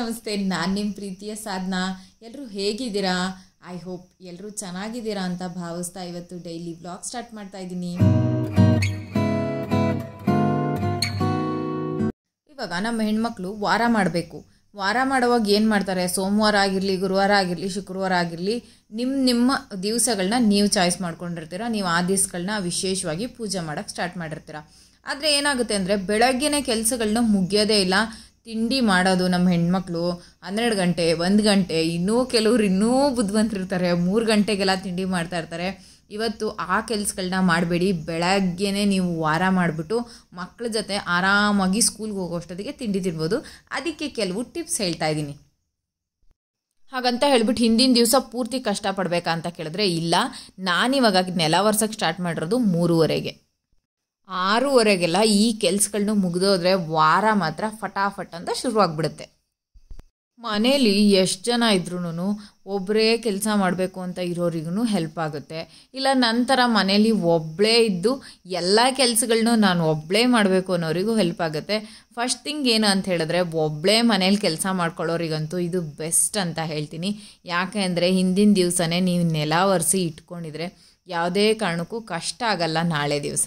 ನಮಸ್ತೆ ನಾನು ನಿಮ್ಮ ಪ್ರೀತಿಯ ಸಾಧನಾ ಎಲ್ಲರೂ ಹೇಗಿದ್ದೀರಾ ಐ ಹೋಪ್ ಎಲ್ಲರೂ ಚೆನ್ನಾಗಿದ್ದೀರಾ ಅಂತ ಭಾವಿಸ್ತಾ ಇವತ್ತು ಡೈಲಿ ಬ್ಲಾಗ್ ಸ್ಟಾರ್ಟ್ ಮಾಡ್ತಾ ಇದ್ದೀನಿ ಇವಾಗ ನಮ್ಮ ಹೆಣ್ಮಕ್ಳು ವಾರ ಮಾಡಬೇಕು ವಾರ ಮಾಡುವಾಗ ಏನು ಮಾಡ್ತಾರೆ ಸೋಮವಾರ ಆಗಿರಲಿ ಗುರುವಾರ ಆಗಿರಲಿ ಶುಕ್ರವಾರ ಆಗಿರಲಿ ನಿಮ್ಮ ನಿಮ್ಮ ದಿವಸಗಳನ್ನ ನೀವು ಚಾಯ್ಸ್ ಮಾಡ್ಕೊಂಡಿರ್ತೀರ ನೀವು ಆ ದಿವಸಗಳನ್ನ ವಿಶೇಷವಾಗಿ ಪೂಜೆ ಮಾಡೋಕ್ಕೆ ಸ್ಟಾರ್ಟ್ ಮಾಡಿರ್ತೀರ ಆದರೆ ಏನಾಗುತ್ತೆ ಅಂದರೆ ಬೆಳಗ್ಗೆನೇ ಕೆಲಸಗಳನ್ನ ಮುಗಿಯೋದೇ ಇಲ್ಲ ತಿಂಡಿ ಮಾಡೋದು ನಮ್ಮ ಹೆಣ್ಮಕ್ಳು ಹನ್ನೆರಡು ಗಂಟೆ ಒಂದು ಗಂಟೆ ಇನ್ನೂ ಕೆಲವ್ರು ಇನ್ನೂ ಬುದ್ಧಿವಂತರಿರ್ತಾರೆ ಮೂರು ಗಂಟೆಗೆಲ್ಲ ತಿಂಡಿ ಮಾಡ್ತಾ ಇರ್ತಾರೆ ಇವತ್ತು ಆ ಕೆಲಸಗಳನ್ನ ಮಾಡಬೇಡಿ ಬೆಳಗ್ಗೆನೇ ನೀವು ವಾರ ಮಾಡಿಬಿಟ್ಟು ಮಕ್ಕಳ ಜೊತೆ ಆರಾಮಾಗಿ ಸ್ಕೂಲ್ಗೆ ಹೋಗೋಷ್ಟೊತ್ತಿಗೆ ತಿಂಡಿ ತಿನ್ಬೋದು ಅದಕ್ಕೆ ಕೆಲವು ಟಿಪ್ಸ್ ಹೇಳ್ತಾ ಇದ್ದೀನಿ ಹಾಗಂತ ಹೇಳ್ಬಿಟ್ಟು ಹಿಂದಿನ ದಿವಸ ಪೂರ್ತಿ ಕಷ್ಟಪಡಬೇಕಾ ಅಂತ ಕೇಳಿದ್ರೆ ಇಲ್ಲ ನಾನಿವಾಗ ನೆಲ ವರ್ಷಕ್ಕೆ ಸ್ಟಾರ್ಟ್ ಮಾಡಿರೋದು ಮೂರುವರೆಗೆ ಆರೂವರೆಗೆಲ್ಲ ಈ ಕೆಲ್ಸಗಳನ್ನ ಮುಗಿದೋದ್ರೆ ವಾರ ಮಾತ್ರ ಫಟಾಫಟ್ ಅಂತ ಶುರುವಾಗ್ಬಿಡುತ್ತೆ ಮನೇಲಿ ಎಷ್ಟು ಜನ ಇದ್ರೂ ಒಬ್ಬರೇ ಕೆಲಸ ಮಾಡಬೇಕು ಅಂತ ಇರೋರಿಗೂ ಹೆಲ್ಪ್ ಆಗುತ್ತೆ ಇಲ್ಲ ನಂತರ ಮನೇಲಿ ಒಬ್ಬಳೇ ಇದ್ದು ಎಲ್ಲ ಕೆಲಸಗಳನ್ನೂ ನಾನು ಒಬ್ಬಳೇ ಮಾಡಬೇಕು ಅನ್ನೋರಿಗೂ ಹೆಲ್ಪ್ ಆಗುತ್ತೆ ಫಸ್ಟ್ ಥಿಂಗ್ ಏನು ಅಂತ ಹೇಳಿದ್ರೆ ಒಬ್ಬಳೇ ಮನೇಲಿ ಕೆಲಸ ಮಾಡ್ಕೊಳ್ಳೋರಿಗಂತೂ ಇದು ಬೆಸ್ಟ್ ಅಂತ ಹೇಳ್ತೀನಿ ಯಾಕೆ ಅಂದರೆ ಹಿಂದಿನ ದಿವಸನೇ ನೀವು ನೆಲ ಒರೆಸಿ ಇಟ್ಕೊಂಡಿದ್ರೆ ಯಾವುದೇ ಕಾರಣಕ್ಕೂ ಕಷ್ಟ ಆಗಲ್ಲ ನಾಳೆ ದಿವಸ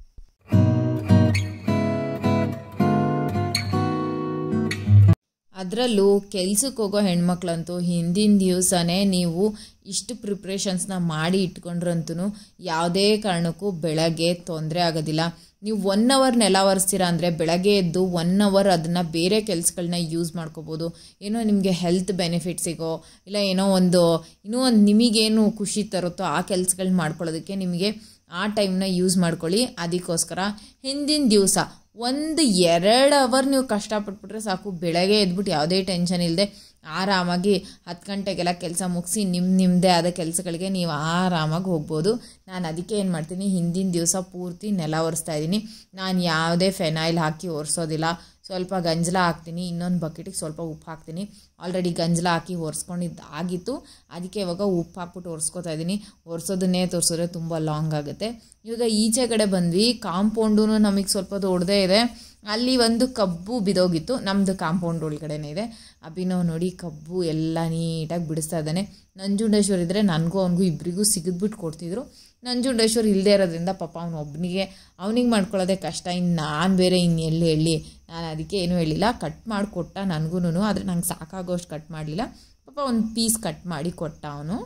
ಅದರಲ್ಲೂ ಕೆಲ್ಸಕ್ಕೆ ಹೋಗೋ ಹೆಣ್ಮಕ್ಳಂತೂ ಹಿಂದಿನ ದಿವಸನೇ ನೀವು ಇಷ್ಟು ಪ್ರಿಪ್ರೇಷನ್ಸ್ನ ಮಾಡಿ ಇಟ್ಕೊಂಡ್ರಂತೂ ಯಾವುದೇ ಕಾರಣಕ್ಕೂ ಬೆಳಗ್ಗೆ ತೊಂದರೆ ಆಗೋದಿಲ್ಲ ನೀವು ಒನ್ ಅವರ್ ನೆಲ ಒರೆಸ್ತೀರಾ ಅಂದರೆ ಬೆಳಗ್ಗೆ ಎದ್ದು ಒನ್ ಅವರ್ ಅದನ್ನು ಬೇರೆ ಕೆಲಸಗಳನ್ನ ಯೂಸ್ ಮಾಡ್ಕೋಬೋದು ಏನೋ ನಿಮಗೆ ಹೆಲ್ತ್ ಬೆನಿಫಿಟ್ ಸಿಗೋ ಇಲ್ಲ ಏನೋ ಒಂದು ಇನ್ನೂ ಒಂದು ನಿಮಗೇನು ಖುಷಿ ತರುತ್ತೋ ಆ ಕೆಲಸಗಳನ್ನ ಮಾಡ್ಕೊಳ್ಳೋದಕ್ಕೆ ನಿಮಗೆ ಆ ಟೈಮ್ನ ಯೂಸ್ ಮಾಡ್ಕೊಳ್ಳಿ ಅದಕ್ಕೋಸ್ಕರ ಹಿಂದಿನ ದಿವಸ ಒಂದು ಎರಡು ಅವರ್ ನೀವು ಕಷ್ಟಪಟ್ಬಿಟ್ರೆ ಸಾಕು ಬೆಳಗ್ಗೆ ಎದ್ಬಿಟ್ಟು ಯಾವುದೇ ಟೆನ್ಷನ್ ಇಲ್ಲದೆ ಆರಾಮಾಗಿ ಹತ್ತು ಗಂಟೆಗೆಲ್ಲ ಕೆಲಸ ಮುಗಿಸಿ ನಿಮ್ಮ ನಿಮ್ಮದೇ ಆದ ಕೆಲಸಗಳಿಗೆ ನೀವು ಆರಾಮಾಗಿ ಹೋಗ್ಬೋದು ನಾನು ಅದಕ್ಕೆ ಏನು ಮಾಡ್ತೀನಿ ಹಿಂದಿನ ದಿವಸ ಪೂರ್ತಿ ನೆಲ ಒರೆಸ್ತಾ ಇದ್ದೀನಿ ನಾನು ಯಾವುದೇ ಫೆನೈಲ್ ಹಾಕಿ ಒರೆಸೋದಿಲ್ಲ ಸ್ವಲ್ಪ ಗಂಜಲ ಹಾಕ್ತೀನಿ ಇನ್ನೊಂದು ಬಕೆಟಿಗೆ ಸ್ವಲ್ಪ ಉಪ್ಪು ಹಾಕ್ತೀನಿ ಆಲ್ರೆಡಿ ಗಂಜಲ ಹಾಕಿ ಒರೆಸ್ಕೊಂಡಿದ್ದು ಆಗಿತ್ತು ಅದಕ್ಕೆ ಇವಾಗ ಉಪ್ಪು ಹಾಕ್ಬಿಟ್ಟು ಒರೆಸ್ಕೊತಾ ಇದ್ದೀನಿ ಒರೆಸೋದನ್ನೇ ತೋರಿಸಿದ್ರೆ ತುಂಬ ಲಾಂಗ್ ಆಗುತ್ತೆ ಇವಾಗ ಈಚೆ ಕಡೆ ಬಂದ್ವಿ ಕಾಂಪೌಂಡು ನಮಗೆ ಸ್ವಲ್ಪ ದೊಡ್ಡದೇ ಇದೆ ಅಲ್ಲಿ ಒಂದು ಕಬ್ಬು ಬಿದೋಗಿತ್ತು ನಮ್ಮದು ಕಾಂಪೌಂಡ್ ಒಳಗಡೆನೇ ಇದೆ ಅಭಿನವ್ ನೋಡಿ ಕಬ್ಬು ಎಲ್ಲ ನೀಟಾಗಿ ಬಿಡಿಸ್ತಾ ಇದ್ದಾನೆ ನಂಜುಂಡೇಶ್ವರ್ ಇದ್ದರೆ ನನಗೂ ಅವನಿಗೂ ಇಬ್ಬರಿಗೂ ಸಿಗಿದ್ಬಿಟ್ಟು ಕೊಡ್ತಿದ್ರು ನಂಜುಂಡೇಶ್ವರ್ ಇಲ್ಲದೆ ಇರೋದ್ರಿಂದ ಪಾಪ ಅವನು ಒಬ್ಬನಿಗೆ ಅವನಿಗೆ ಮಾಡ್ಕೊಳ್ಳೋದೇ ಕಷ್ಟ ಇನ್ನು ನಾನು ಬೇರೆ ಇನ್ನು ಎಲ್ಲಿ ಹೇಳಿ ನಾನು ಅದಕ್ಕೆ ಏನೂ ಹೇಳಿಲ್ಲ ಕಟ್ ಮಾಡಿ ಕೊಟ್ಟ ನನಗೂ ಆದರೆ ನಂಗೆ ಸಾಕಾಗೋಷ್ಟು ಕಟ್ ಮಾಡಲಿಲ್ಲ ಪಾಪ ಒಂದು ಪೀಸ್ ಕಟ್ ಮಾಡಿ ಕೊಟ್ಟ ಅವನು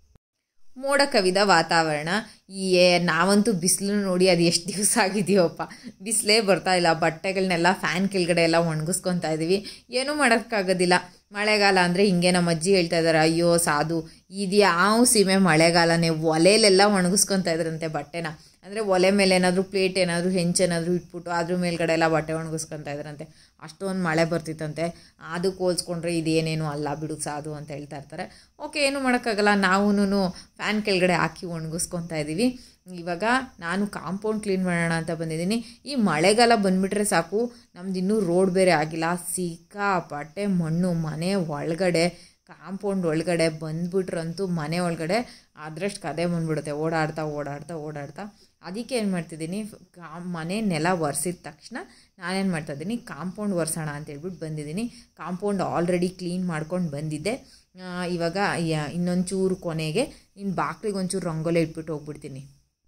ಮೋಡ ಕವಿದ ವಾತಾವರಣ ಈ ನಾವಂತೂ ಬಿಸಿಲು ನೋಡಿ ಅದು ಎಷ್ಟು ದಿವಸ ಆಗಿದೆಯೋಪ್ಪ ಬಿಸಿಲೇ ಬರ್ತಾ ಇಲ್ಲ ಬಟ್ಟೆಗಳನ್ನೆಲ್ಲ ಫ್ಯಾನ್ ಕೆಳಗಡೆ ಎಲ್ಲ ಒಣಗಿಸ್ಕೊತಾ ಇದ್ದೀವಿ ಏನೂ ಮಾಡೋಕ್ಕಾಗೋದಿಲ್ಲ ಮಳೆಗಾಲ ಅಂದರೆ ಹಿಂಗೆ ನಮ್ಮ ಅಜ್ಜಿ ಹೇಳ್ತಾ ಇದ್ದಾರೆ ಅಯ್ಯೋ ಸಾಧು ಇದು ಯಾವ ಸೀಮೆ ಮಳೆಗಾಲನೇ ಒಲೆಯಲ್ಲೆಲ್ಲ ಒಣಗಿಸ್ಕೊತಾ ಇದ್ರಂತೆ ಬಟ್ಟೆನ ಅಂದರೆ ಒಲೆ ಮೇಲೆ ಏನಾದರೂ ಪ್ಲೇಟ್ ಏನಾದರೂ ಹೆಂಚೇನಾದರೂ ಇಟ್ಬಿಟ್ಟು ಅದ್ರ ಮೇಲ್ಗಡೆ ಎಲ್ಲ ಬಟ್ಟೆ ಒಣಗಿಸ್ಕೊತಾ ಇದ್ರಂತೆ ಅಷ್ಟೊಂದು ಮಳೆ ಬರ್ತಿತ್ತಂತೆ ಅದಕ್ಕೆ ಹೋಲ್ಸ್ಕೊಂಡ್ರೆ ಇದೇನೇನು ಅಲ್ಲ ಬಿಡು ಸಾಧು ಅಂತ ಹೇಳ್ತಾ ಇರ್ತಾರೆ ಓಕೆ ಏನು ಮಾಡೋಕ್ಕಾಗಲ್ಲ ನಾವೂ ಫ್ಯಾನ್ ಕೆಳಗಡೆ ಹಾಕಿ ಒಣಗಿಸ್ಕೊತಾ ಇದ್ದೀವಿ ಇವಾಗ ನಾನು ಕಾಂಪೌಂಡ್ ಕ್ಲೀನ್ ಮಾಡೋಣ ಅಂತ ಬಂದಿದ್ದೀನಿ ಈ ಮಳೆಗಾಲ ಬಂದುಬಿಟ್ರೆ ಸಾಕು ನಮ್ದು ಇನ್ನೂ ರೋಡ್ ಬೇರೆ ಆಗಿಲ್ಲ ಸಿಕ್ಕಾಪಟ್ಟೆ ಮಣ್ಣು ಮನೆ ಒಳಗಡೆ ಕಾಂಪೌಂಡ್ ಒಳಗಡೆ ಬಂದ್ಬಿಟ್ರಂತೂ ಮನೆ ಒಳಗಡೆ ಅದರಷ್ಟು ಕದೆ ಬಂದ್ಬಿಡುತ್ತೆ ಓಡಾಡ್ತಾ ಓಡಾಡ್ತಾ ಓಡಾಡ್ತಾ ಅದಕ್ಕೆ ಏನು ಮಾಡ್ತಿದ್ದೀನಿ ಕಾ ಮನೆ ನೆಲ ಒರೆಸಿದ ತಕ್ಷಣ ನಾನೇನು ಮಾಡ್ತಾಯಿದ್ದೀನಿ ಕಾಂಪೌಂಡ್ ಒರೆಸೋಣ ಅಂತ ಹೇಳ್ಬಿಟ್ಟು ಬಂದಿದ್ದೀನಿ ಕಾಂಪೌಂಡ್ ಆಲ್ರೆಡಿ ಕ್ಲೀನ್ ಮಾಡ್ಕೊಂಡು ಬಂದಿದ್ದೆ ಇವಾಗ ಇನ್ನೊಂದು ಚೂರು ಕೊನೆಗೆ ಇನ್ನು ಬಾಕ್ಲಿಗೆ ಒಂಚೂರು ರಂಗೋಲಿ ಇಟ್ಬಿಟ್ಟು ಹೋಗ್ಬಿಡ್ತೀನಿ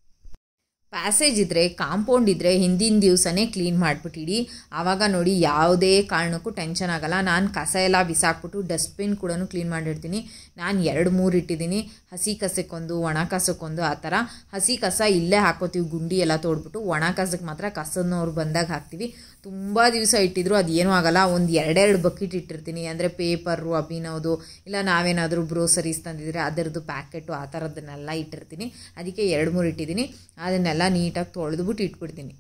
ಪ್ಯಾಸೇಜ್ ಇದ್ದರೆ ಕಾಂಪೌಂಡ್ ಇದ್ದರೆ ಹಿಂದಿನ ದಿವಸನೇ ಕ್ಲೀನ್ ಮಾಡಿಬಿಟ್ಟಿಡಿ ಆವಾಗ ನೋಡಿ ಯಾವುದೇ ಕಾರಣಕ್ಕೂ ಟೆನ್ಷನ್ ಆಗೋಲ್ಲ ನಾನು ಕಸ ಎಲ್ಲ ಬಿಸಾಕ್ಬಿಟ್ಟು ಡಸ್ಟ್ಬಿನ್ ಕೂಡ ಕ್ಲೀನ್ ಮಾಡಿರ್ತೀನಿ ನಾನು ಎರಡು ಮೂರು ಇಟ್ಟಿದ್ದೀನಿ ಹಸಿ ಕಸಕ್ಕೊಂದು ಒಣ ಕಸಕ್ಕೊಂದು ಆ ಥರ ಹಸಿ ಕಸ ಇಲ್ಲೇ ಹಾಕೋತೀವಿ ಗುಂಡಿ ಎಲ್ಲ ತೋಡ್ಬಿಟ್ಟು ಒಣ ಕಸಕ್ಕೆ ಮಾತ್ರ ಕಸನವ್ರು ಬಂದಾಗ ಹಾಕ್ತೀವಿ ತುಂಬ ದಿವಸ ಇಟ್ಟಿದ್ರು ಅದು ಏನೂ ಆಗೋಲ್ಲ ಒಂದು ಎರಡೆರಡು ಬಕೆಟ್ ಇಟ್ಟಿರ್ತೀನಿ ಅಂದರೆ ಪೇಪರು ಅಭಿನವ್ದು ಇಲ್ಲ ನಾವೇನಾದರೂ ಬ್ರೋಸರೀಸ್ ತಂದಿದ್ರೆ ಅದರದ್ದು ಪ್ಯಾಕೆಟು ಆ ಥರದ್ದನ್ನೆಲ್ಲ ಇಟ್ಟಿರ್ತೀನಿ ಅದಕ್ಕೆ ಎರಡು ಮೂರು ಇಟ್ಟಿದ್ದೀನಿ ಅದನ್ನೆಲ್ಲ ನೀಟಾಗಿ ತೊಳೆದ್ಬಿಟ್ಟು ಇಟ್ಬಿಡ್ತೀನಿ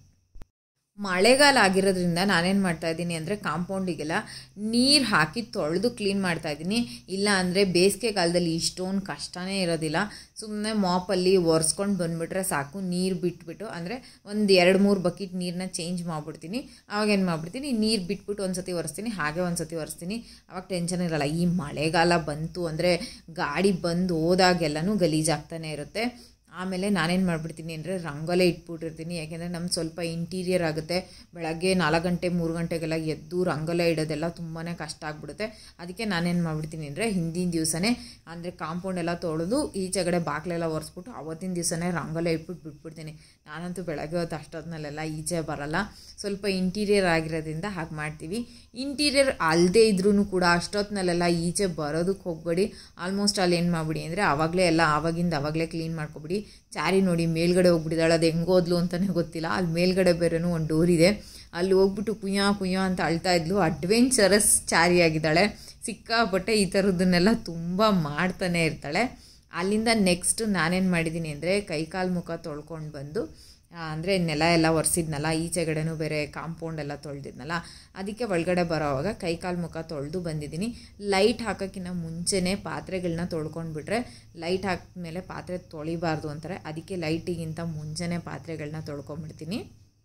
ಮಳೆಗಾಲ ಆಗಿರೋದ್ರಿಂದ ನಾನೇನು ಮಾಡ್ತಾಯಿದ್ದೀನಿ ಅಂದರೆ ಕಾಂಪೌಂಡಿಗೆಲ್ಲ ನೀರು ಹಾಕಿ ತೊಳೆದು ಕ್ಲೀನ್ ಮಾಡ್ತಾಯಿದ್ದೀನಿ ಇಲ್ಲ ಅಂದರೆ ಬೇಸಿಗೆ ಕಾಲದಲ್ಲಿ ಇಷ್ಟೊಂದು ಕಷ್ಟನೇ ಇರೋದಿಲ್ಲ ಸುಮ್ಮನೆ ಮಾಪಲ್ಲಿ ಒರೆಸ್ಕೊಂಡು ಬಂದುಬಿಟ್ರೆ ಸಾಕು ನೀರು ಬಿಟ್ಬಿಟ್ಟು ಅಂದರೆ ಒಂದು ಎರಡು ಮೂರು ಬಕೆಟ್ ನೀರನ್ನ ಚೇಂಜ್ ಮಾಡಿಬಿಡ್ತೀನಿ ಅವಾಗ ಏನು ಮಾಡಿಬಿಡ್ತೀನಿ ನೀರು ಬಿಟ್ಬಿಟ್ಟು ಒಂದು ಸತಿ ಒರೆಸ್ತೀನಿ ಹಾಗೆ ಒಂದು ಸತಿ ಒರೆಸ್ತೀನಿ ಅವಾಗ ಟೆನ್ಷನ್ ಇರಲ್ಲ ಈ ಮಳೆಗಾಲ ಬಂತು ಅಂದರೆ ಗಾಡಿ ಬಂದು ಹೋದಾಗೆಲ್ಲನೂ ಗಲೀಜಾಗ್ತಾನೆ ಇರುತ್ತೆ ಆಮೇಲೆ ನಾನೇನು ಮಾಡಿಬಿಡ್ತೀನಿ ಅಂದರೆ ರಂಗೋಲೆ ಇಟ್ಬಿಟ್ಟಿರ್ತೀನಿ ಯಾಕೆಂದರೆ ನಮ್ಗೆ ಸ್ವಲ್ಪ ಇಂಟೀರಿಯರ್ ಆಗುತ್ತೆ ಬೆಳಗ್ಗೆ ನಾಲ್ಕು ಗಂಟೆ ಮೂರು ಗಂಟೆಗೆಲ್ಲ ಎದ್ದು ರಂಗೋಲೆ ಇಡೋದೆಲ್ಲ ತುಂಬಾ ಕಷ್ಟ ಆಗಿಬಿಡುತ್ತೆ ಅದಕ್ಕೆ ನಾನೇನು ಮಾಡಿಬಿಡ್ತೀನಿ ಅಂದರೆ ಹಿಂದಿನ ದಿವಸನೇ ಅಂದರೆ ಕಾಂಪೌಂಡ್ ಎಲ್ಲ ತೊಳೆದು ಈಚೆಗಡೆ ಬಾಗಿಲೆಲ್ಲ ಒರೆಸ್ಬಿಟ್ಟು ಅವತ್ತಿನ ದಿವಸನೇ ರಂಗೋಲೆ ಇಟ್ಬಿಟ್ಟು ಬಿಟ್ಬಿಡ್ತೀನಿ ನಾನಂತೂ ಬೆಳಗ್ಗೆ ಹೊತ್ತು ಅಷ್ಟೊತ್ತಿನಲ್ಲೆಲ್ಲ ಈಚೆ ಬರಲ್ಲ ಸ್ವಲ್ಪ ಇಂಟೀರಿಯರ್ ಆಗಿರೋದ್ರಿಂದ ಹಾಗೆ ಮಾಡ್ತೀವಿ ಇಂಟೀರಿಯರ್ ಅಲ್ಲದೆ ಇದ್ರೂ ಕೂಡ ಅಷ್ಟೊತ್ತಿನಲ್ಲೆಲ್ಲ ಈಚೆ ಬರೋದಕ್ಕೆ ಹೋಗಬೇಡಿ ಆಲ್ಮೋಸ್ಟ್ ಅಲ್ಲಿ ಏನು ಮಾಡಿಬಿಡಿ ಅಂದರೆ ಆವಾಗಲೇ ಎಲ್ಲ ಆವಾಗಿಂದ ಆವಾಗಲೇ ಕ್ಲೀನ್ ಮಾಡ್ಕೊಬಿಡಿ ಚಾರಿ ನೋಡಿ ಮೇಲ್ಗಡೆ ಹೋಗ್ಬಿಟ್ಟಿದ್ದಾಳೆ ಅದು ಹೆಂಗೋದ್ಲು ಅಂತಲೇ ಗೊತ್ತಿಲ್ಲ ಅಲ್ಲಿ ಮೇಲ್ಗಡೆ ಬೇರೆನೂ ಒಂದು ಡೋರ್ ಇದೆ ಅಲ್ಲಿ ಹೋಗ್ಬಿಟ್ಟು ಕುಯ್ಯ ಕುಯ್ಯ ಅಂತ ಅಳ್ತಾ ಇದ್ಲು ಅಡ್ವೆಂಚರಸ್ ಚಾರಿ ಆಗಿದ್ದಾಳೆ ಸಿಕ್ಕಾಪಟ್ಟೆ ಈ ಥರದ್ದನ್ನೆಲ್ಲ ತುಂಬ ಮಾಡ್ತಾನೆ ಇರ್ತಾಳೆ ಅಲ್ಲಿಂದ ನೆಕ್ಸ್ಟ್ ನಾನೇನು ಮಾಡಿದ್ದೀನಿ ಅಂದರೆ ಕೈಕಾಲು ಮುಖ ತೊಳ್ಕೊಂಡು ಬಂದು ಅಂದರೆ ನೆಲ ಎಲ್ಲ ಒರೆಸಿದ್ನಲ್ಲ ಈಚೆಗಡೆನೂ ಬೇರೆ ಕಾಂಪೌಂಡ್ ಎಲ್ಲ ತೊಳೆದಿದ್ನಲ್ಲ ಅದಕ್ಕೆ ಒಳಗಡೆ ಬರೋವಾಗ ಕೈಕಾಲು ಮುಖ ತೊಳೆದು ಬಂದಿದ್ದೀನಿ ಲೈಟ್ ಹಾಕೋಕ್ಕಿಂತ ಮುಂಚೆನೇ ಪಾತ್ರೆಗಳನ್ನ ತೊಳ್ಕೊಂಡ್ಬಿಟ್ರೆ ಲೈಟ್ ಹಾಕಿದ್ಮೇಲೆ ಪಾತ್ರೆ ತೊಳಿಬಾರ್ದು ಅಂತಾರೆ ಅದಕ್ಕೆ ಲೈಟಿಗಿಂತ ಮುಂಚೆನೇ ಪಾತ್ರೆಗಳನ್ನ ತೊಳ್ಕೊಂಬಿಡ್ತೀನಿ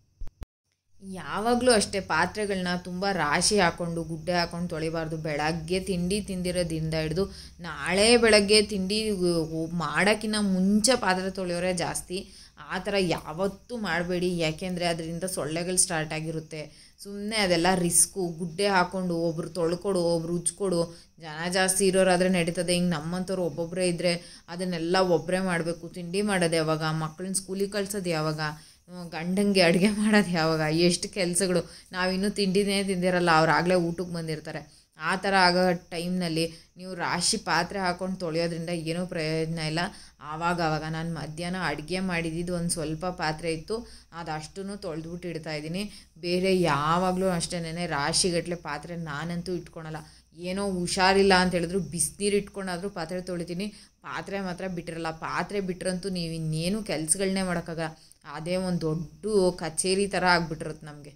ಯಾವಾಗಲೂ ಅಷ್ಟೇ ಪಾತ್ರೆಗಳನ್ನ ತುಂಬ ರಾಶಿ ಹಾಕ್ಕೊಂಡು ಗುಡ್ಡೆ ಹಾಕ್ಕೊಂಡು ತೊಳಿಬಾರ್ದು ಬೆಳಗ್ಗೆ ತಿಂಡಿ ತಿಂದಿರೋದ್ರಿಂದ ಹಿಡಿದು ನಾಳೆ ಬೆಳಗ್ಗೆ ತಿಂಡಿ ಮಾಡೋಕ್ಕಿಂತ ಮುಂಚೆ ಪಾತ್ರೆ ತೊಳೆಯೋರೇ ಜಾಸ್ತಿ ಆ ಥರ ಯಾವತ್ತೂ ಮಾಡಬೇಡಿ ಯಾಕೆಂದರೆ ಅದರಿಂದ ಸೊಳ್ಳೆಗಳು ಸ್ಟಾರ್ಟ್ ಆಗಿರುತ್ತೆ ಸುಮ್ಮನೆ ಅದೆಲ್ಲ ರಿಸ್ಕು ಗುಡ್ಡೆ ಹಾಕ್ಕೊಂಡು ಒಬ್ರು ತೊಳ್ಕೊಡು ಒಬ್ರು ಉಜ್ಕೊಡು ಜನ ಜಾಸ್ತಿ ಇರೋರಾದರೆ ನಡೀತದೆ ಹಿಂಗೆ ನಮ್ಮಂಥವ್ರು ಒಬ್ಬೊಬ್ಬರೇ ಇದ್ದರೆ ಅದನ್ನೆಲ್ಲ ಒಬ್ಬರೇ ಮಾಡಬೇಕು ತಿಂಡಿ ಮಾಡೋದು ಯಾವಾಗ ಮಕ್ಕಳನ್ನ ಸ್ಕೂಲಿಗೆ ಕಳ್ಸೋದು ಯಾವಾಗ ಗಂಡಂಗೆ ಅಡುಗೆ ಮಾಡೋದು ಯಾವಾಗ ಎಷ್ಟು ಕೆಲಸಗಳು ನಾವಿನ್ನೂ ತಿಂಡಿನೇ ತಿಂದಿರಲ್ಲ ಅವ್ರು ಆಗಲೇ ಊಟಕ್ಕೆ ಬಂದಿರ್ತಾರೆ ಆ ಥರ ಆಗೋ ಟೈಮ್ನಲ್ಲಿ ನೀವು ರಾಶಿ ಪಾತ್ರೆ ಹಾಕ್ಕೊಂಡು ತೊಳೆಯೋದ್ರಿಂದ ಏನೂ ಪ್ರಯೋಜನ ಇಲ್ಲ ಆವಾಗ ಆವಾಗ ನಾನು ಮಧ್ಯಾಹ್ನ ಅಡುಗೆ ಮಾಡಿದ್ದು ಒಂದು ಸ್ವಲ್ಪ ಪಾತ್ರೆ ಇತ್ತು ಅದಷ್ಟೂ ತೊಳೆದ್ಬಿಟ್ಟು ಇಡ್ತಾ ಇದ್ದೀನಿ ಬೇರೆ ಯಾವಾಗಲೂ ಅಷ್ಟೇನೆ ರಾಶಿಗಟ್ಟಲೆ ಪಾತ್ರೆ ನಾನಂತೂ ಇಟ್ಕೊಳಲ್ಲ ಏನೋ ಹುಷಾರಿಲ್ಲ ಅಂತ ಹೇಳಿದ್ರು ಬಿಸಿನೀರು ಇಟ್ಕೊಂಡಾದರೂ ಪಾತ್ರೆ ತೊಳಿತೀನಿ ಪಾತ್ರೆ ಮಾತ್ರ ಬಿಟ್ಟಿರಲ್ಲ ಪಾತ್ರೆ ಬಿಟ್ರಂತೂ ನೀವು ಇನ್ನೇನು ಕೆಲಸಗಳನ್ನೇ ಮಾಡೋಕ್ಕಾಗ ಅದೇ ಒಂದು ದೊಡ್ಡ ಕಚೇರಿ ಥರ ಆಗ್ಬಿಟ್ಟಿರುತ್ತೆ ನಮಗೆ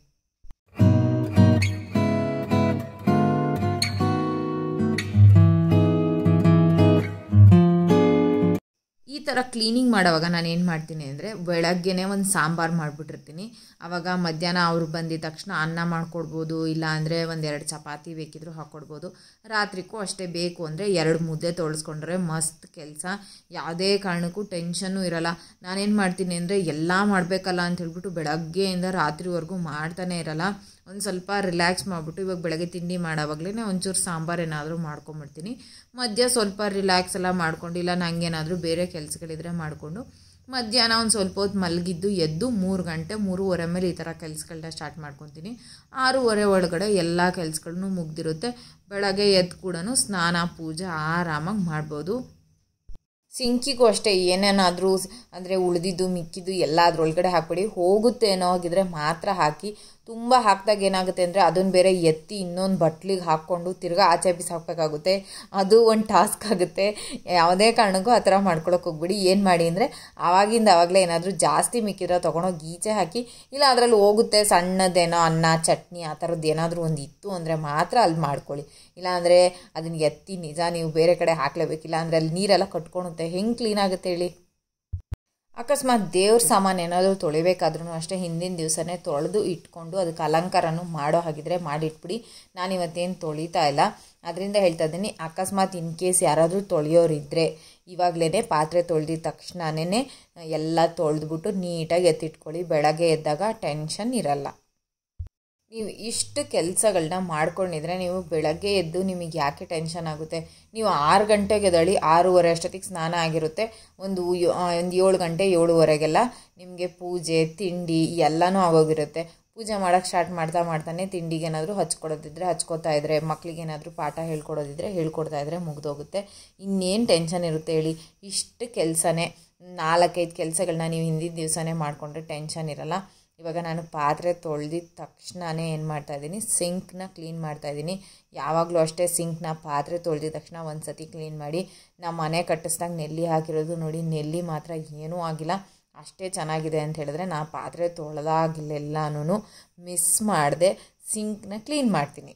ಈ ಥರ ಕ್ಲೀನಿಂಗ್ ಮಾಡೋವಾಗ ನಾನು ಏನು ಮಾಡ್ತೀನಿ ಅಂದರೆ ಬೆಳಗ್ಗೆನೇ ಒಂದು ಸಾಂಬಾರು ಮಾಡಿಬಿಟ್ಟಿರ್ತೀನಿ ಆವಾಗ ಮಧ್ಯಾಹ್ನ ಅವ್ರು ಬಂದಿದ ತಕ್ಷಣ ಅನ್ನ ಮಾಡಿಕೊಡ್ಬೋದು ಇಲ್ಲ ಅಂದರೆ ಒಂದೆರಡು ಚಪಾತಿ ಬೇಕಿದ್ರೂ ಹಾಕ್ಕೊಡ್ಬೋದು ರಾತ್ರಿಗೂ ಅಷ್ಟೇ ಬೇಕು ಅಂದರೆ ಎರಡು ಮುದ್ದೆ ತೊಳಸ್ಕೊಂಡ್ರೆ ಮಸ್ತ್ ಕೆಲಸ ಯಾವುದೇ ಕಾರಣಕ್ಕೂ ಟೆನ್ಷನ್ನೂ ಇರಲ್ಲ ನಾನೇನು ಮಾಡ್ತೀನಿ ಅಂದರೆ ಎಲ್ಲ ಮಾಡಬೇಕಲ್ಲ ಅಂತ ಹೇಳ್ಬಿಟ್ಟು ಬೆಳಗ್ಗೆಯಿಂದ ರಾತ್ರಿವರೆಗೂ ಮಾಡ್ತಾನೆ ಇರಲ್ಲ ಒಂದು ಸ್ವಲ್ಪ ರಿಲ್ಯಾಕ್ಸ್ ಮಾಡಿಬಿಟ್ಟು ಇವಾಗ ಬೆಳಗ್ಗೆ ತಿಂಡಿ ಮಾಡೋವಾಗಲೇ ಒಂಚೂರು ಸಾಂಬಾರು ಏನಾದರೂ ಮಾಡ್ಕೊಂಬಿಡ್ತೀನಿ ಮಧ್ಯ ಸ್ವಲ್ಪ ರಿಲ್ಯಾಕ್ಸ್ ಎಲ್ಲ ಮಾಡ್ಕೊಂಡು ಇಲ್ಲ ನನಗೇನಾದರೂ ಬೇರೆ ಕೆಲಸಗಳಿದ್ರೆ ಮಾಡಿಕೊಂಡು ಮಧ್ಯಾಹ್ನ ಒಂದು ಸ್ವಲ್ಪ ಹೊತ್ತು ಮಲಗಿದ್ದು ಎದ್ದು ಮೂರು ಗಂಟೆ ಮೂರುವರೆ ಮೇಲೆ ಈ ಥರ ಕೆಲಸಗಳನ್ನ ಸ್ಟಾರ್ಟ್ ಮಾಡ್ಕೊತೀನಿ ಆರೂವರೆ ಒಳಗಡೆ ಎಲ್ಲ ಕೆಲಸಗಳನ್ನೂ ಮುಗ್ದಿರುತ್ತೆ ಬೆಳಗ್ಗೆ ಎದ್ದು ಕೂಡ ಸ್ನಾನ ಪೂಜೆ ಆರಾಮಾಗಿ ಮಾಡ್ಬೋದು ಸಿಂಕಿಗೂ ಅಷ್ಟೇ ಏನೇನಾದರೂ ಅಂದರೆ ಉಳಿದಿದ್ದು ಮಿಕ್ಕಿದ್ದು ಎಲ್ಲ ಅದ್ರೊಳಗಡೆ ಹಾಕ್ಬಿಡಿ ಹೋಗುತ್ತೆ ಅನ್ನೋ ಹಾಗಿದ್ರೆ ಮಾತ್ರ ಹಾಕಿ ತುಂಬ ಹಾಕಿದಾಗ ಏನಾಗುತ್ತೆ ಅಂದರೆ ಅದನ್ನು ಬೇರೆ ಎತ್ತಿ ಇನ್ನೊಂದು ಬಟ್ಲಿಗೆ ಹಾಕ್ಕೊಂಡು ತಿರ್ಗಾ ಆಚೆ ಬಿಸಿ ಹಾಕಬೇಕಾಗುತ್ತೆ ಅದು ಒಂದು ಟಾಸ್ಕ್ ಆಗುತ್ತೆ ಯಾವುದೇ ಕಾರಣಕ್ಕೂ ಆ ಥರ ಮಾಡ್ಕೊಳಕ್ಕೆ ಹೋಗ್ಬಿಡಿ ಏನು ಮಾಡಿ ಅಂದರೆ ಆವಾಗಿಂದ ಆವಾಗಲೇ ಏನಾದರೂ ಜಾಸ್ತಿ ಮಿಕ್ಕಿದ್ರೆ ತೊಗೊಂಡೋಗಿ ಈಚೆ ಹಾಕಿ ಇಲ್ಲ ಅದರಲ್ಲಿ ಹೋಗುತ್ತೆ ಸಣ್ಣದೇನೋ ಅನ್ನ ಚಟ್ನಿ ಆ ಥರದ್ದು ಏನಾದರೂ ಒಂದು ಇತ್ತು ಅಂದರೆ ಮಾತ್ರ ಅಲ್ಲಿ ಮಾಡ್ಕೊಳ್ಳಿ ಇಲ್ಲಾಂದರೆ ಅದನ್ನ ಎತ್ತಿ ನಿಜ ನೀವು ಬೇರೆ ಕಡೆ ಹಾಕ್ಲೇಬೇಕಿಲ್ಲ ಅಂದರೆ ಅಲ್ಲಿ ನೀರೆಲ್ಲ ಕಟ್ಕೊಳುತ್ತೆ ಹೆಂಗೆ ಕ್ಲೀನ್ ಆಗುತ್ತೆ ಹೇಳಿ ಅಕಸ್ಮಾತ್ ದೇವ್ರ ಸಾಮಾನು ಏನಾದರೂ ತೊಳಿಬೇಕಾದ್ರೂ ಅಷ್ಟೇ ಹಿಂದಿನ ದಿವಸನೇ ತೊಳೆದು ಇಟ್ಕೊಂಡು ಅದಕ್ಕೆ ಅಲಂಕಾರನೂ ಮಾಡೋ ಹಾಗಿದ್ರೆ ಮಾಡಿಟ್ಬಿಡಿ ನಾನು ಇವತ್ತೇನು ತೊಳಿತಾ ಇಲ್ಲ ಅದರಿಂದ ಹೇಳ್ತಾ ಇದ್ದೀನಿ ಅಕಸ್ಮಾತ್ ಇನ್ ಕೇಸ್ ಯಾರಾದರೂ ತೊಳೆಯೋರಿದ್ದರೆ ಇವಾಗಲೇ ಪಾತ್ರೆ ತೊಳೆದಿದ ತಕ್ಷಣವೇ ಎಲ್ಲ ತೊಳೆದ್ಬಿಟ್ಟು ನೀಟಾಗಿ ಎತ್ತಿಟ್ಕೊಳ್ಳಿ ಬೆಳಗ್ಗೆ ಎದ್ದಾಗ ಟೆನ್ಷನ್ ಇರಲ್ಲ ನೀವು ಇಷ್ಟು ಕೆಲಸಗಳನ್ನ ಮಾಡ್ಕೊಂಡಿದ್ರೆ ನೀವು ಬೆಳಗ್ಗೆ ಎದ್ದು ನಿಮಗೆ ಯಾಕೆ ಟೆನ್ಷನ್ ಆಗುತ್ತೆ ನೀವು ಆರು ಗಂಟೆಗೆ ಎದಳಿ ಆರೂವರೆ ಅಷ್ಟೊತ್ತಿಗೆ ಸ್ನಾನ ಆಗಿರುತ್ತೆ ಒಂದು ಒಂದು ಏಳು ಗಂಟೆ ಏಳುವರೆಗೆಲ್ಲ ನಿಮಗೆ ಪೂಜೆ ತಿಂಡಿ ಎಲ್ಲನೂ ಆಗೋಗಿರುತ್ತೆ ಪೂಜೆ ಮಾಡೋಕ್ಕೆ ಸ್ಟಾರ್ಟ್ ಮಾಡ್ತಾ ಮಾಡ್ತಾನೆ ತಿಂಡಿಗೆ ಏನಾದರೂ ಹಚ್ಕೊಡೋದಿದ್ರೆ ಹಚ್ಕೋತಾ ಇದ್ರೆ ಮಕ್ಳಿಗೆ ಏನಾದರೂ ಪಾಠ ಹೇಳ್ಕೊಡೋದಿದ್ರೆ ಹೇಳ್ಕೊಡ್ತಾ ಇದ್ರೆ ಮುಗ್ದೋಗುತ್ತೆ ಇನ್ನೇನು ಟೆನ್ಷನ್ ಇರುತ್ತೆ ಹೇಳಿ ಇಷ್ಟು ಕೆಲಸನೇ ನಾಲ್ಕೈದು ಕೆಲಸಗಳನ್ನ ನೀವು ಹಿಂದಿನ ದಿವಸನೇ ಮಾಡಿಕೊಂಡ್ರೆ ಟೆನ್ಷನ್ ಇರಲ್ಲ ಇವಾಗ ನಾನು ಪಾತ್ರೆ ತೊಳೆದಿದ ತಕ್ಷಣವೇ ಏನು ಮಾಡ್ತಾಯಿದ್ದೀನಿ ಸಿಂಕ್ನ ಕ್ಲೀನ್ ಮಾಡ್ತಾಯಿದ್ದೀನಿ ಯಾವಾಗಲೂ ಅಷ್ಟೇ ಸಿಂಕ್ನ ಪಾತ್ರೆ ತೊಳೆದಿದ ತಕ್ಷಣ ಒಂದು ಸತಿ ಕ್ಲೀನ್ ಮಾಡಿ ನಮ್ಮ ಮನೆ ಕಟ್ಟಿಸ್ದಾಗ ನೆಲ್ಲಿ ಹಾಕಿರೋದು ನೋಡಿ ನೆಲ್ಲಿ ಮಾತ್ರ ಏನೂ ಆಗಿಲ್ಲ ಅಷ್ಟೇ ಚೆನ್ನಾಗಿದೆ ಅಂತ ಹೇಳಿದ್ರೆ ನಾ ಪಾತ್ರೆ ತೊಳೆದಾಗಿಲ್ಲೆಲ್ಲನೂ ಮಿಸ್ ಮಾಡದೆ ಸಿಂಕ್ನ ಕ್ಲೀನ್ ಮಾಡ್ತೀನಿ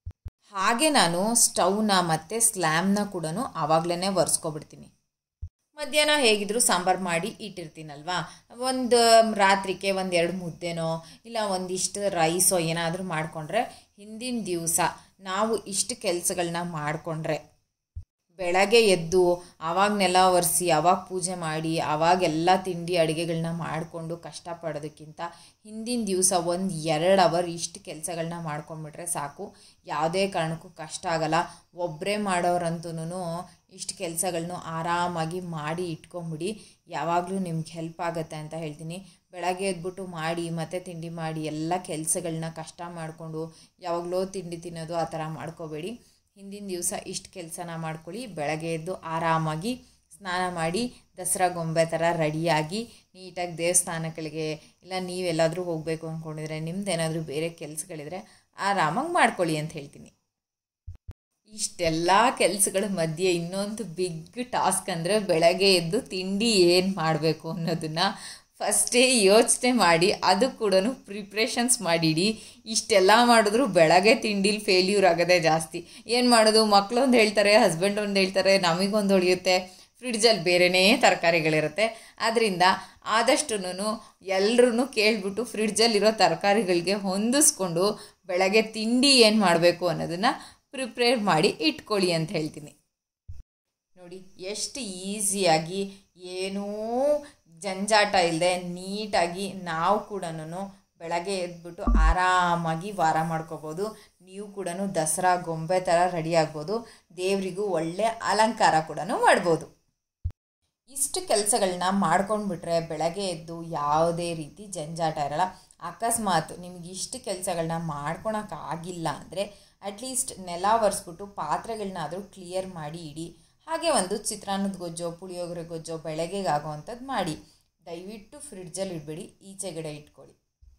ಹಾಗೆ ನಾನು ಸ್ಟವ್ನ ಮತ್ತು ಸ್ಲ್ಯಾಮ್ನ ಕೂಡ ಆವಾಗಲೇ ಒರೆಸ್ಕೊಬಿಡ್ತೀನಿ ಮಧ್ಯಾಹ್ನ ಹೇಗಿದ್ರು ಸಾಂಬಾರು ಮಾಡಿ ಇಟ್ಟಿರ್ತೀನಲ್ವಾ ಒಂದು ರಾತ್ರಿಗೆ ಒಂದು ಎರಡು ಮುದ್ದೆನೋ ಇಲ್ಲ ಒಂದಿಷ್ಟು ರೈಸೋ ಏನಾದರೂ ಮಾಡಿಕೊಂಡ್ರೆ ಹಿಂದಿನ ದಿವಸ ನಾವು ಇಷ್ಟು ಕೆಲಸಗಳನ್ನ ಮಾಡಿಕೊಂಡ್ರೆ ಬೆಳಗ್ಗೆ ಎದ್ದು ಆವಾಗ ನೆಲ ಒರೆಸಿ ಆವಾಗ ಪೂಜೆ ಮಾಡಿ ಆವಾಗೆಲ್ಲ ತಿಂಡಿ ಅಡುಗೆಗಳನ್ನ ಮಾಡಿಕೊಂಡು ಕಷ್ಟಪಡೋದಕ್ಕಿಂತ ಹಿಂದಿನ ದಿವಸ ಒಂದು ಎರಡು ಅವರ್ ಇಷ್ಟು ಕೆಲಸಗಳನ್ನ ಮಾಡ್ಕೊಂಡ್ಬಿಟ್ರೆ ಸಾಕು ಯಾವುದೇ ಕಾರಣಕ್ಕೂ ಕಷ್ಟ ಆಗಲ್ಲ ಒಬ್ಬರೇ ಮಾಡೋರಂತೂ ಇಷ್ಟು ಕೆಲಸಗಳನ್ನೂ ಆರಾಮಾಗಿ ಮಾಡಿ ಇಟ್ಕೊಂಬಿಡಿ ಯಾವಾಗಲೂ ನಿಮ್ಗೆ ಹೆಲ್ಪ್ ಆಗುತ್ತೆ ಅಂತ ಹೇಳ್ತೀನಿ ಬೆಳಗ್ಗೆ ಎದ್ಬಿಟ್ಟು ಮಾಡಿ ಮತ್ತೆ ತಿಂಡಿ ಮಾಡಿ ಎಲ್ಲ ಕೆಲಸಗಳನ್ನ ಕಷ್ಟ ಮಾಡಿಕೊಂಡು ಯಾವಾಗಲೋ ತಿಂಡಿ ತಿನ್ನೋದು ಆ ಥರ ಮಾಡ್ಕೋಬೇಡಿ ಹಿಂದಿನ ದಿವಸ ಇಷ್ಟು ಕೆಲಸನ ಮಾಡ್ಕೊಳ್ಳಿ ಬೆಳಗ್ಗೆ ಎದ್ದು ಆರಾಮಾಗಿ ಸ್ನಾನ ಮಾಡಿ ದಸರಾ ಗೊಂಬೆ ಥರ ರೆಡಿಯಾಗಿ ನೀಟಾಗಿ ದೇವಸ್ಥಾನಗಳಿಗೆ ಇಲ್ಲ ನೀವೆಲ್ಲಾದರೂ ಹೋಗಬೇಕು ಅಂದ್ಕೊಂಡಿದ್ರೆ ನಿಮ್ದೇನಾದರೂ ಬೇರೆ ಕೆಲಸಗಳಿದ್ರೆ ಆರಾಮಾಗಿ ಮಾಡ್ಕೊಳ್ಳಿ ಅಂತ ಹೇಳ್ತೀನಿ ಇಷ್ಟೆಲ್ಲ ಕೆಲಸಗಳ ಮಧ್ಯೆ ಇನ್ನೊಂದು ಬಿಗ್ ಟಾಸ್ಕ್ ಅಂದರೆ ಬೆಳಗ್ಗೆ ಎದ್ದು ತಿಂಡಿ ಏನು ಮಾಡಬೇಕು ಅನ್ನೋದನ್ನು ಫಸ್ಟೇ ಯೋಚನೆ ಮಾಡಿ ಅದು ಕೂಡ ಪ್ರಿಪ್ರೇಷನ್ಸ್ ಮಾಡಿಡಿ ಇಷ್ಟೆಲ್ಲ ಮಾಡಿದ್ರು ಬೆಳಗ್ಗೆ ತಿಂಡಿಲಿ ಫೇಲ್ಯೂರ್ ಆಗೋದೇ ಜಾಸ್ತಿ ಏನು ಮಾಡೋದು ಮಕ್ಕಳು ಒಂದು ಹೇಳ್ತಾರೆ ಹಸ್ಬೆಂಡ್ ಒಂದು ಹೇಳ್ತಾರೆ ನಮಗೊಂದು ಹೊಳೆಯುತ್ತೆ ಫ್ರಿಡ್ಜಲ್ಲಿ ಬೇರೆಯೇ ತರಕಾರಿಗಳಿರುತ್ತೆ ಆದ್ದರಿಂದ ಆದಷ್ಟು ಎಲ್ಲರೂ ಕೇಳಿಬಿಟ್ಟು ಫ್ರಿಡ್ಜಲ್ಲಿರೋ ತರಕಾರಿಗಳಿಗೆ ಹೊಂದಿಸ್ಕೊಂಡು ಬೆಳಗ್ಗೆ ತಿಂಡಿ ಏನು ಮಾಡಬೇಕು ಅನ್ನೋದನ್ನು ಪ್ರಿಪೇರ್ ಮಾಡಿ ಇಟ್ಕೊಳ್ಳಿ ಅಂತ ಹೇಳ್ತೀನಿ ನೋಡಿ ಎಷ್ಟು ಈಸಿಯಾಗಿ ಏನೂ ಜಂಜಾಟ ಇಲ್ಲದೆ ನೀಟಾಗಿ ನಾವು ಕೂಡ ಬೆಳಗ್ಗೆ ಎದ್ಬಿಟ್ಟು ಆರಾಮಾಗಿ ವಾರ ಮಾಡ್ಕೋಬೋದು ನೀವು ಕೂಡ ದಸರಾ ಗೊಂಬೆ ಥರ ರೆಡಿ ಆಗ್ಬೋದು ದೇವರಿಗೂ ಒಳ್ಳೆ ಅಲಂಕಾರ ಕೂಡ ಮಾಡ್ಬೋದು ಇಷ್ಟು ಕೆಲಸಗಳನ್ನ ಮಾಡ್ಕೊಂಡ್ಬಿಟ್ರೆ ಬೆಳಗ್ಗೆ ಎದ್ದು ಯಾವುದೇ ರೀತಿ ಜಂಜಾಟ ಇರಲ್ಲ ಅಕಸ್ಮಾತ್ ನಿಮ್ಗೆ ಇಷ್ಟು ಕೆಲಸಗಳನ್ನ ಮಾಡ್ಕೊಳಕ್ಕೆ ಆಗಿಲ್ಲ ಅಂದರೆ ಅಟ್ಲೀಸ್ಟ್ ನೆಲ ಒರೆಸ್ಬಿಟ್ಟು ಪಾತ್ರೆಗಳನ್ನಾದರೂ ಕ್ಲಿಯರ್ ಮಾಡಿ ಇಡಿ ಹಾಗೆ ಒಂದು ಚಿತ್ರಾನ್ನದ ಗೊಜ್ಜೋ ಪುಳಿಯೋಗರೆ ಗೊಜ್ಜೋ ಬೆಳಗ್ಗೆಗೆ ಆಗೋವಂಥದ್ದು ಮಾಡಿ ದಯವಿಟ್ಟು ಫ್ರಿಡ್ಜಲ್ಲಿ ಇಡಬೇಡಿ ಈಚೆಗಡೆ ಇಟ್ಕೊಳ್ಳಿ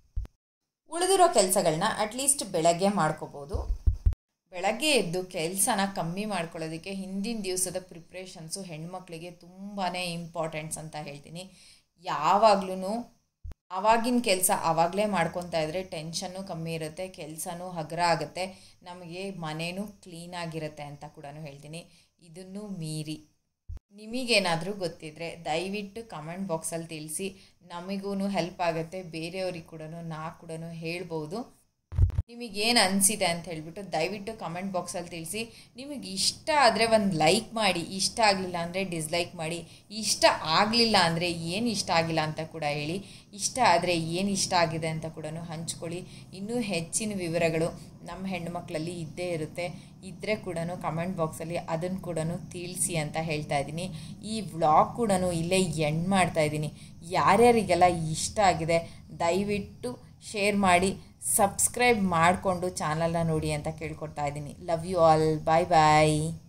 ಉಳಿದಿರೋ ಕೆಲಸಗಳನ್ನ ಅಟ್ಲೀಸ್ಟ್ ಬೆಳಗ್ಗೆ ಮಾಡ್ಕೋಬೋದು ಬೆಳಗ್ಗೆ ಎದ್ದು ಕೆಲಸನ ಕಮ್ಮಿ ಮಾಡ್ಕೊಳ್ಳೋದಕ್ಕೆ ಹಿಂದಿನ ದಿವಸದ ಪ್ರಿಪ್ರೇಷನ್ಸು ಹೆಣ್ಮಕ್ಳಿಗೆ ತುಂಬಾ ಇಂಪಾರ್ಟೆಂಟ್ಸ್ ಅಂತ ಹೇಳ್ತೀನಿ ಯಾವಾಗ್ಲೂ ಆವಾಗಿನ ಕೆಲಸ ಆವಾಗಲೇ ಮಾಡ್ಕೊತಾ ಇದ್ದರೆ ಟೆನ್ಷನ್ನು ಕಮ್ಮಿ ಇರುತ್ತೆ ಕೆಲಸನೂ ಹಗುರ ಆಗುತ್ತೆ ನಮಗೆ ಮನೇನೂ ಕ್ಲೀನಾಗಿರುತ್ತೆ ಅಂತ ಕೂಡ ಹೇಳ್ತೀನಿ ಇದನ್ನು ಮೀರಿ ನಿಮಗೇನಾದರೂ ಗೊತ್ತಿದ್ದರೆ ದಯವಿಟ್ಟು ಕಮೆಂಟ್ ಬಾಕ್ಸಲ್ಲಿ ತಿಳಿಸಿ ನಮಗೂ ಹೆಲ್ಪ್ ಆಗುತ್ತೆ ಬೇರೆಯವ್ರಿಗೆ ಕೂಡ ನಾ ಕೂಡ ಹೇಳ್ಬೋದು ನಿಮಗೇನು ಅನಿಸಿದೆ ಅಂತ ಹೇಳ್ಬಿಟ್ಟು ದಯವಿಟ್ಟು ಕಮೆಂಟ್ ಬಾಕ್ಸಲ್ಲಿ ತಿಳಿಸಿ ನಿಮಗೆ ಇಷ್ಟ ಆದರೆ ಒಂದು ಲೈಕ್ ಮಾಡಿ ಇಷ್ಟ ಆಗಲಿಲ್ಲ ಅಂದರೆ ಡಿಸ್ಲೈಕ್ ಮಾಡಿ ಇಷ್ಟ ಆಗಲಿಲ್ಲ ಅಂದರೆ ಏನು ಇಷ್ಟ ಆಗಿಲ್ಲ ಅಂತ ಕೂಡ ಹೇಳಿ ಇಷ್ಟ ಆದರೆ ಏನು ಇಷ್ಟ ಆಗಿದೆ ಅಂತ ಕೂಡ ಹಂಚ್ಕೊಳ್ಳಿ ಇನ್ನೂ ಹೆಚ್ಚಿನ ವಿವರಗಳು ನಮ್ಮ ಹೆಣ್ಣುಮಕ್ಕಳಲ್ಲಿ ಇದ್ದೇ ಇರುತ್ತೆ ಇದ್ದರೆ ಕೂಡ ಕಮೆಂಟ್ ಬಾಕ್ಸಲ್ಲಿ ಅದನ್ನು ಕೂಡ ತಿಳಿಸಿ ಅಂತ ಹೇಳ್ತಾ ಇದ್ದೀನಿ ಈ ವ್ಲಾಗ್ ಕೂಡ ಇಲ್ಲೇ ಎಂಡ್ ಮಾಡ್ತಾ ಇದ್ದೀನಿ ಯಾರ್ಯಾರಿಗೆಲ್ಲ ಇಷ್ಟ ಆಗಿದೆ ದಯವಿಟ್ಟು ಶೇರ್ ಮಾಡಿ ಸಬ್ಸ್ಕ್ರೈಬ್ ಮಾಡಿಕೊಂಡು ಚಾನಲ್ನ ನೋಡಿ ಅಂತ ಕೇಳ್ಕೊಡ್ತಾ ಇದ್ದೀನಿ love you all bye bye